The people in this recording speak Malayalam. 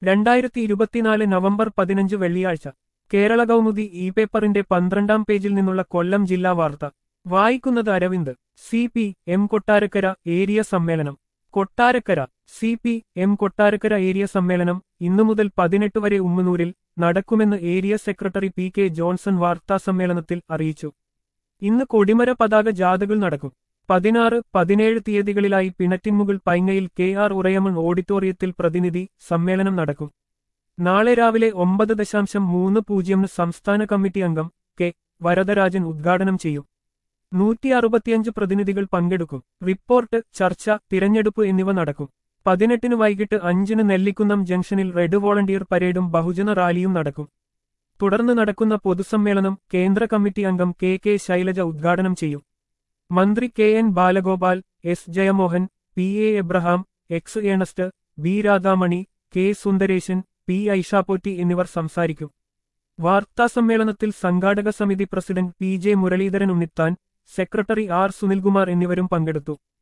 രണ്ടായിരത്തി ഇരുപത്തിനാല് നവംബർ പതിനഞ്ച് വെള്ളിയാഴ്ച കേരള കൗമുദി ഇ പേപ്പറിന്റെ പന്ത്രണ്ടാം പേജിൽ നിന്നുള്ള കൊല്ലം ജില്ലാ വാർത്ത വായിക്കുന്നത് Aravind C P M Kottarakkara area സമ്മേളനം Kottarakkara C P M Kottarakkara area സമ്മേളനം ഇന്നു മുതൽ പതിനെട്ട് വരെ ഉമ്മനൂരിൽ നടക്കുമെന്ന് area secretary P K Johnson വാർത്താസമ്മേളനത്തിൽ അറിയിച്ചു ഇന്ന് കൊടിമര പതാക ജാഥകൾ നടക്കും പതിനാറ് പതിനേഴ് തീയതികളിലായി പിണറ്റിൻമുകൾ പൈങ്ങയിൽ കെ ആർ ഉറയമൺ ഓഡിറ്റോറിയത്തിൽ പ്രതിനിധി സമ്മേളനം നടക്കും നാളെ രാവിലെ ഒമ്പത് ദശാംശം മൂന്ന് പൂജ്യമിന് സംസ്ഥാന കമ്മിറ്റി അംഗം കെ വരദരാജൻ ഉദ്ഘാടനം ചെയ്യും നൂറ്റി അറുപത്തിയഞ്ച് പ്രതിനിധികൾ പങ്കെടുക്കും റിപ്പോർട്ട് ചർച്ച തിരഞ്ഞെടുപ്പ് എന്നിവ നടക്കും പതിനെട്ടിന് വൈകിട്ട് അഞ്ചിന് നെല്ലിക്കുന്നം ജംഗ്ഷനിൽ റെഡ് വോളണ്ടിയർ പരേഡും ബഹുജന റാലിയും നടക്കും തുടർന്ന് നടക്കുന്ന പൊതുസമ്മേളനം കേന്ദ്ര കമ്മിറ്റി അംഗം കെ കെ ശൈലജ ഉദ്ഘാടനം ചെയ്യും മന്ത്രി K N Balagopal S Jayamohan P A Abraham X Ernest B Radhamani K Sundaresan P Aisha Potti എന്നിവർ സംസാരിക്കും വാർത്താസമ്മേളനത്തിൽ സംഘാടക സമിതി president P J Muraleedharan Unnithan secretary R Sunilkumar എന്നിവരും പങ്കെടുത്തു